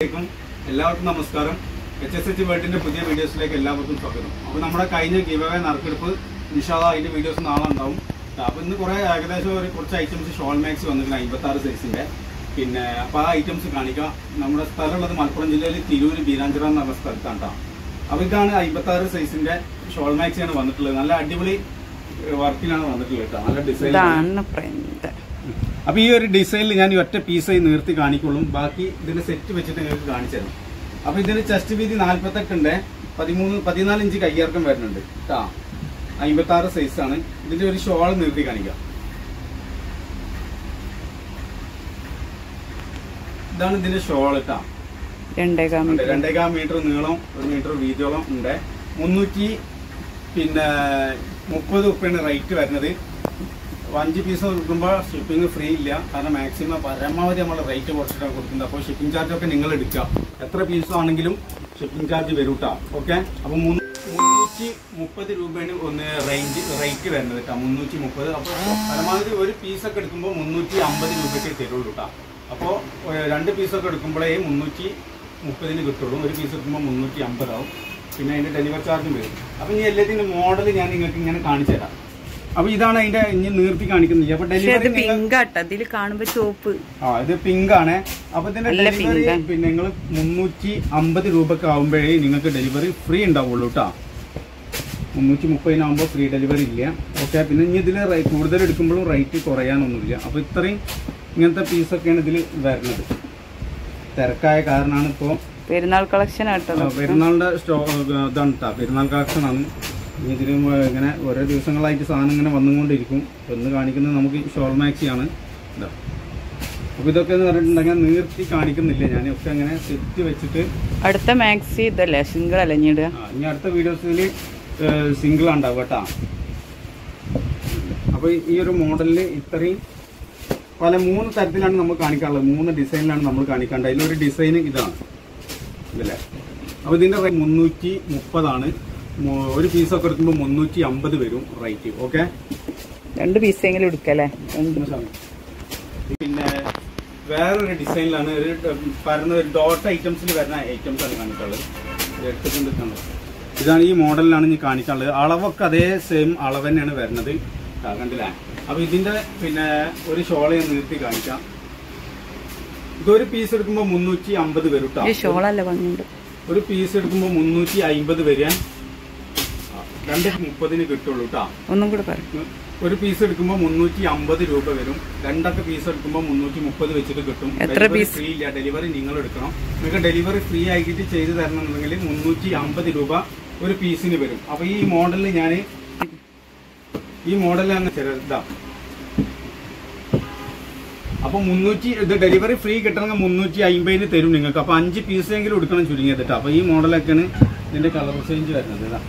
അസ്സലാമലൈക്കും. എല്ലാവർക്കും നമസ്കാരം എച്ച് എസ് എച്ച് വേൾഡിന്റെ പുതിയ വീഡിയോസിലേക്ക് എല്ലാവർക്കും സ്വാഗതം അപ്പോൾ നമ്മുടെ കഴിഞ്ഞ ഗീവ് അവേ നറുക്കെടുപ്പ് നിഷാദ അതിന്റെ വീഡിയോസ് നാളെ ഉണ്ടാവും അപ്പോൾ ഇന്ന് കുറെ ഏകദേശം ഒരു കുറച്ച് ഐറ്റംസ് ഷോൾ മാക്സ് വന്നിട്ടുണ്ട് അമ്പത്തി ആറ് സൈസിന്റെ പിന്നെ അപ്പോൾ ആ ഐറ്റംസ് കാണിക്കാം നമ്മുടെ സ്ഥലമുള്ളത് മലപ്പുറം ജില്ലയിൽ തിരൂര് ബീരാഞ്ചിറ എന്ന് പറഞ്ഞ സ്ഥലത്താണ് ട്ടോ. അപ്പോൾ ഇതാണ് അമ്പത്തി ആറ് സൈസിന്റെ ഷോൾ മാക്സ് ആണ് വന്നിട്ടുള്ളത് നല്ല അടിപൊളി വർക്കിലാണ് വന്നിട്ടുള്ളത് കേട്ടോ നല്ല ഡിസൈൻ ഇതാണ് പ്രിന്റ് അപ്പൊ ഈ ഒരു ഡിസൈനിൽ ഞാൻ ഈ ഒറ്റ പീസായി നിർത്തി കാണിക്കുള്ളൂ ബാക്കി ഇതിന്റെ സെറ്റ് വെച്ചിട്ട് നിങ്ങൾക്ക് കാണിച്ചു തരാം അപ്പൊ ഇതിന് ചെസ്റ്റ് വീതി നാല്പത്തെട്ട് ഉണ്ട് പതിമൂന്ന് പതിനാല് ഇഞ്ച് കയ്യിറക്കം വരുന്നുണ്ട് കേട്ടാ അമ്പത്തി ആറ് സൈസാണ് ഇതിന്റെ ഒരു ഷോൾ നിർത്തി കാണിക്കാം ഇതാണ് ഇതിന്റെ ഷോൾ കേട്ടാ രണ്ടേകാൽ ഉണ്ട്. മീറ്റർ രണ്ടേകാൽ മീറ്റർ നീളം ഒരു മീറ്റർ വീതിയോളം ഉണ്ട് മുന്നൂറ്റി പിന്നെ മുപ്പത് ഉപ്പയാണ് റേറ്റ് വരുന്നത് അഞ്ച് പീസ് കൊടുക്കുമ്പോൾ ഷിപ്പിംഗ് ഫ്രീ ഇല്ല കാരണം മാക്സിമം പരമാവധി നമ്മൾ റേറ്റ് കുറച്ചിട്ടാണ് കൊടുക്കുന്നത് അപ്പോൾ ഷിപ്പിംഗ് ചാർജ് ഒക്കെ നിങ്ങൾ എടുക്കുക എത്ര പീസ് ആണെങ്കിലും ഷിപ്പിംഗ് ചാർജ് വരും കേട്ടോ ഓക്കെ അപ്പോൾ മുന്നൂറ്റി മുപ്പത് രൂപയാണ് ഒന്ന് റേഞ്ച് റേറ്റ് വരുന്നത് കേട്ടോ മുന്നൂറ്റി മുപ്പത് അപ്പോൾ പരമാവധി ഒരു പീസൊക്കെ എടുക്കുമ്പോൾ മുന്നൂറ്റി അമ്പത് രൂപയ്ക്ക് തരുള്ളൂ കേട്ടോ അപ്പോൾ രണ്ട് പീസൊക്കെ എടുക്കുമ്പോഴേ മുന്നൂറ്റി മുപ്പതിന് കിട്ടുള്ളൂ ഒരു പീസ് എടുക്കുമ്പോൾ മുന്നൂറ്റി അമ്പതാവും പിന്നെ അതിൻ്റെ ഡെലിവറി ചാർജും വരും അപ്പോൾ ഇനി എല്ലാത്തിൻ്റെ മോഡൽ ഞാൻ നിങ്ങൾക്ക് ഇങ്ങനെ കാണിച്ചു തരാം അപ്പോൾ ഇതാണ് അതിൻ്റെ ഇനി നീർത്തി കാണിക്കുന്നത് അപ്പോൾ പക്ഷെ ഇത് ഡെലിവറി നിങ്ങൾ പിങ്ക് ആട്ടോ ഇതില് കാണുമ്പോ ചോപ്പ് ആ ഇത് പിങ്ക് ആണ് അപ്പൊ ഇതിന്റെ നല്ല ഡെലിവറി pink ആണ്. പിന്നെ നിങ്ങൾ മുന്നൂറ്റി അമ്പത് രൂപക്ക് ആവുമ്പോഴേ നിങ്ങൾക്ക് ഡെലിവറി ഫ്രീ ഉണ്ടാവുള്ളൂ കേട്ടോ മുന്നൂറ്റി മുപ്പതിനാകുമ്പോൾ ഫ്രീ ഡെലിവറി ഇല്ല ഓക്കെ പിന്നെ ഇനി ഇതിൽ കൂടുതൽ എടുക്കുമ്പോഴും റേറ്റ് കുറയാനൊന്നുമില്ല അപ്പോൾ ഇത്രയും ഇങ്ങനത്തെ പീസൊക്കെയാണ് ഇതിൽ വരുന്നത് തിരക്കായ കാരണമാണ് ഇപ്പോൾ പെരുന്നാൾ കളക്ഷൻ ആട്ടോ ആ, പെരുന്നാളിന്റെ സ്റ്റോ ഇതാണ് കേട്ടോ പെരുന്നാൾ കളക്ഷൻ ആണ് ഇനി ഇതിന് ഇങ്ങനെ ഓരോ ദിവസങ്ങളായിട്ട് സാധനം ഇങ്ങനെ വന്നുകൊണ്ടിരിക്കും ഒന്ന് കാണിക്കുന്നത് നമുക്ക് ഷോൾ മാക്സി ആണ് ഇതാ അപ്പോൾ ഇതൊക്കെ എന്ന് പറഞ്ഞിട്ടുണ്ടെങ്കിൽ നീർത്തി കാണിക്കുന്നില്ല ഞാൻ ഒക്കെ അങ്ങനെ സെറ്റ് വെച്ചിട്ട് അടുത്ത മാക്സി ഇതല്ലേ സിംഗിൾ അല്ലേ ഇനി ഇടുക ആ, ഇനി അടുത്ത വീഡിയോസിൽ സിംഗിൾ ഉണ്ടാവും കേട്ടോ അപ്പോൾ ഈ ഒരു മോഡലിൽ ഇത്രയും പല മൂന്ന് തരത്തിലാണ് നമ്മൾ കാണിക്കാറുള്ളത് മൂന്ന് ഡിസൈനിലാണ് നമ്മൾ കാണിക്കാറുണ്ട് അതിലൊരു ഡിസൈൻ ഇതാണ് ഇതല്ലേ അപ്പോൾ ഇതിൻ്റെ റേറ്റ് മുന്നൂറ്റി മുപ്പതാണ് മു- ഒരു പീസൊക്കെ എടുക്കുമ്പോൾ മുന്നൂറ്റി അമ്പത് വരും റേറ്റ് ഓക്കെ രണ്ട് പീസെങ്കിലും എടുക്കല്ലേ രണ്ട് പിന്നെ വേറൊരു ഡിസൈനിലാണ് ഒരു പറയുന്ന ഒരു ഡോട്ട് ഐറ്റംസിൽ വരുന്ന ഐറ്റംസ് ആണ് കാണിക്കാനുള്ളത് ഇത് എടുത്തിട്ടുണ്ട് കണ്ടോ. ഇതാണ് ഈ മോഡലിലാണ് ഇനി കാണിക്കാനുള്ളത് അളവൊക്കെ അതേ സെയിം അളവ് തന്നെയാണ് വരുന്നത് ആ, കണ്ടില്ലേ അപ്പൊ ഇതിന്റെ പിന്നെ ഒരു ഷോള് ഞാൻ നിർത്തി കാണിക്കാം ഇതൊരു പീസ് എടുക്കുമ്പോൾ മുന്നൂറ്റി അമ്പത് വരും ട്ടോ. ഈ ഷോളല്ല ഭംഗിയുണ്ട് ഒരു പീസ് എടുക്കുമ്പോൾ മുന്നൂറ്റി അമ്പത് വരിക രണ്ട് മുപ്പതിന് കിട്ടുള്ളൂ കേട്ടോ ഒന്നും കൂടെ പറയും ഒരു പീസ് എടുക്കുമ്പോൾ മുന്നൂറ്റി അമ്പത് രൂപ വരും രണ്ടൊക്കെ പീസ് എടുക്കുമ്പോൾ മുന്നൂറ്റി മുപ്പത് വെച്ചിട്ട് കിട്ടും എത്ര ഡെലിവറി piece? ഫ്രീ ഇല്ല ഡെലിവറി നിങ്ങൾ എടുക്കണം നിങ്ങൾക്ക് ഡെലിവറി ഫ്രീ ആയിട്ട് ചെയ്ത് തരണമെന്നുണ്ടെങ്കിൽ മുന്നൂറ്റി അമ്പത് രൂപ ഒരു പീസിന് വരും അപ്പൊ ഈ മോഡലിൽ ഞാൻ ഈ മോഡലാണ് ഇതാ അപ്പൊ മുന്നൂറ്റി ഇത് ഡെലിവറി ഫ്രീ കിട്ടണമെങ്കിൽ മുന്നൂറ്റി അമ്പതിന് തരും നിങ്ങൾക്ക് അപ്പൊ അഞ്ച് പീസെങ്കിലും എടുക്കണം ചുരുങ്ങിയത് കേട്ടോ അപ്പൊ ഈ മോഡലൊക്കെയാണ് ഇതിന്റെ കളർ ചേഞ്ച് വരുന്നത് ഇതാ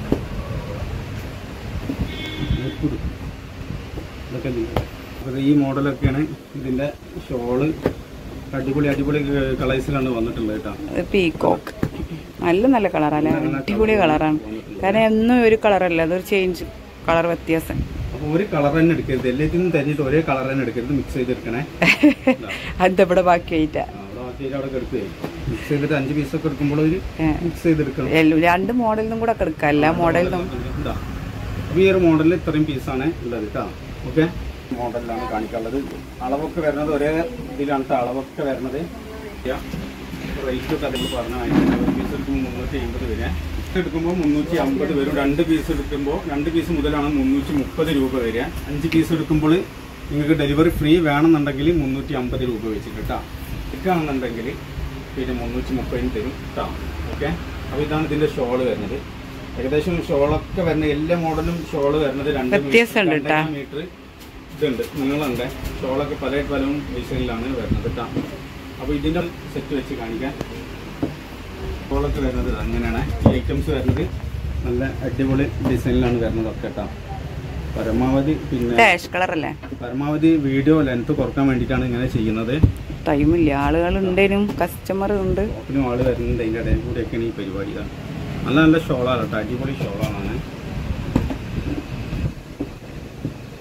ഉൾപ്പെടും. ഇതൊക്കെ നിങ്ങൾക്ക്. അപ്പോൾ ഈ മോഡലൊക്കെയാണ് ഇതിന്റെ ഷോള് അടിപൊളി അടിപൊളി കളേഴ്സിലാണ് വന്നിട്ടുള്ളത് കേട്ടോ പീകോക്ക് നല്ല നല്ല കളറല്ലേ അടിപൊളി കളറാണ് കാരണം എന്നും ഒരു കളറല്ല അതൊരു ചേഞ്ച് കളർ വ്യത്യാസം അപ്പൊ ഒരു കളർ തന്നെ എടുക്കരുത് എല്ലാത്തിനും തെരഞ്ഞിട്ട് ഒരേ കളർ തന്നെ എടുക്കരുത് മിക്സ് ചെയ്തെടുക്കണേ ഇതാ. അതിവിടെ ബാക്കിയായിട്ടാ ആ, അവിടെ ബാക്കിയിട്ട് അവിടെ എടുക്കുകയും മിക്സ് ചെയ്തിട്ട് അഞ്ച് പീസൊക്കെ എടുക്കുമ്പോൾ ഒരു ഏ. മിക്സ് ചെയ്തെടുക്കണം എല്ലാം രണ്ട് മോഡലിനും കൂടെ ഒക്കെ എടുക്കാം എല്ലാ മോഡലിനും ഇതാ. അപ്പൊ ഈ ഒരു മോഡലിൽ ഇത്രയും പീസാണ് ഉള്ളത് കേട്ടോ ഓക്കെ മോഡലിലാണ് കാണിക്കാനുള്ളത് അളവൊക്കെ വരുന്നത് ഒരേ ഇതിലാണ് ട്ടോ അളവൊക്കെ വരുന്നത് റേറ്റ് ഒക്കെ അതിൽ പറഞ്ഞ ഒരു പീസ് എടുക്കുമ്പോൾ മുന്നൂറ്റി അമ്പത് വരെ എടുക്കുമ്പോൾ മുന്നൂറ്റി അമ്പത് വരും രണ്ട് പീസ് എടുക്കുമ്പോൾ രണ്ട് പീസ് മുതലാണ് മുന്നൂറ്റി മുപ്പത് രൂപ വരിക അഞ്ച് പീസ് എടുക്കുമ്പോൾ നിങ്ങൾക്ക് ഡെലിവറി ഫ്രീ വേണമെന്നുണ്ടെങ്കിൽ മുന്നൂറ്റി അമ്പത് രൂപ വെച്ചിട്ട് കേട്ടോ എടുക്കുകയാണെന്നുണ്ടെങ്കിൽ പിന്നെ മുന്നൂറ്റി മുപ്പതിന് തരും കേട്ടോ ഓക്കെ അപ്പോൾ ഇതാണ് ഇതിൻ്റെ ഷോള് വരുന്നത് ഏകദേശം ഷോളൊക്കെ വരുന്നത് എല്ലാ മോഡലും ഷോള് വരുന്നത് രണ്ട് വ്യത്യാസമുണ്ട് ട്ടാ. മീറ്റർ ഇതുണ്ട് നീളമുണ്ട് ഷോളൊക്കെ പല പല ഡിസൈനിലാണ് വരുന്നത് കേട്ടോ അപ്പോൾ ഇതിൻ്റെ സെറ്റ് വെച്ച് കാണിക്കാൻ ഷോളൊക്കെ വരുന്നത് അങ്ങനെയാണ് ഈ ഐറ്റംസ് വരുന്നത് നല്ല അടിപൊളി ഡിസൈനിലാണ് വരുന്നത് ഒക്കെ കേട്ടോ പരമാവധി പിന്നെ ഡാഷ് കളർ അല്ലേ പരമാവധി വീഡിയോ ലെങ്ത് കുറക്കാൻ വേണ്ടിയിട്ടാണ് ഇങ്ങനെ ചെയ്യുന്നത് ടൈമില്ല ആളുകൾ ഉണ്ടേനും കസ്റ്റമർ ഉണ്ട് ഷോപ്പിനും ആള് വരുന്നുണ്ട് അതിൻ്റെ ഇടയിൽ കൂടെയൊക്കെയാണ് ഈ പരിപാടി ഇതാണ് നല്ല നല്ല ഷോളാണ് കേട്ടോ അടിപൊളി ഷോളാണ്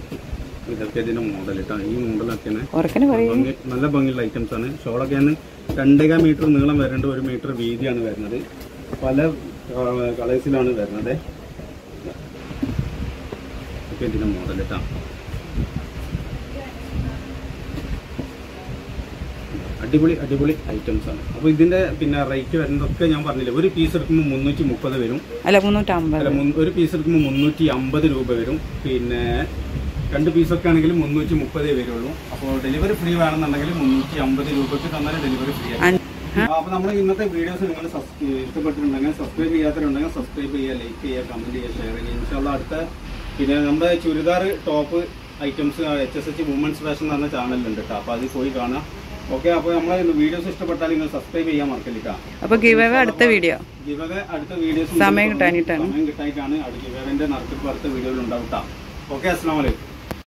ഇതൊക്കെ ഇതിന്റെ മോഡൽ കേട്ടോ ഈ മോഡലൊക്കെയാണ് ഉറക്കനെ പറയും ഭംഗി- നല്ല ഭംഗിയുള്ള ഐറ്റംസ് ആണ് ഷോളൊക്കെ ഞാൻ രണ്ടര മീറ്റർ നീളം വരുന്നുണ്ട് ഒരു മീറ്റർ വീതിയാണ് വരുന്നത് പല കളേഴ്സിലാണ് വരുന്നത് ഇതൊക്കെ ഇതിന്റെ മോഡൽ കേട്ടോ അടിപൊളി അടിപൊളി ഐറ്റംസ് ആണ് അപ്പോൾ ഇതിന്റെ പിന്നെ റേറ്റ് വരുന്നതൊക്കെ ഞാൻ പറഞ്ഞില്ലേ ഒരു പീസ് എടുക്കുമ്പോൾ മുന്നൂറ്റി മുപ്പത് വരും അല്ല മുന്നൂറ്റമ്പത് അല്ല മുൻ- ഒരു പീസ് എടുക്കുമ്പോൾ മുന്നൂറ്റി അമ്പത് രൂപ വരും പിന്നെ രണ്ട് പീസൊക്കെ ആണെങ്കിൽ മുന്നൂറ്റി മുപ്പതേ വരുള്ളൂ അപ്പോൾ ഡെലിവറി ഫ്രീ വേണമെന്നുണ്ടെങ്കിൽ മുന്നൂറ്റി അമ്പത് രൂപയ്ക്ക് തന്നാൽ ഡെലിവറി ഫ്രീ ആണ് അപ്പോൾ നമ്മൾ ഇന്നത്തെ വീഡിയോസ് നിങ്ങൾ ഇഷ്ടപ്പെട്ടിട്ടുണ്ടെങ്കിൽ സബ്സ്ക്രൈബ് ചെയ്യാത്തവരുണ്ടെങ്കിൽ സബ്സ്ക്രൈബ് ചെയ്യുക ലൈക്ക് ചെയ്യുക കമന്റ് ചെയ്യുക ഷെയർ ചെയ്യുക ഇൻഷാല്ല അടുത്ത പിന്നെ നമ്മുടെ churidar top items H S H women's fashion എന്ന് പറഞ്ഞ ചാനലുണ്ട് കേട്ടോ അപ്പോൾ അതിൽ പോയി കാണാം ഓക്കെ അപ്പോൾ നമ്മളെ വീഡിയോസ് ഇഷ്ടപ്പെട്ടാൽ നിങ്ങൾ സബ്സ്ക്രൈബ് ചെയ്യാൻ മറക്കല്ലില്ല അപ്പൊ ഗിവ് അടുത്ത വീഡിയോ ഗിവക അടുത്ത വീഡിയോസ് സമയം കിട്ടാനിട്ടാണ്. സമയം കിട്ടായിട്ടാണ് അടുത്ത ഗിവകന്റെ നറുക്കെടുപ്പ് അടുത്ത വീഡിയോയിൽ ഉണ്ടാവും ഓക്കെ അസ്സാം വലൈക്കും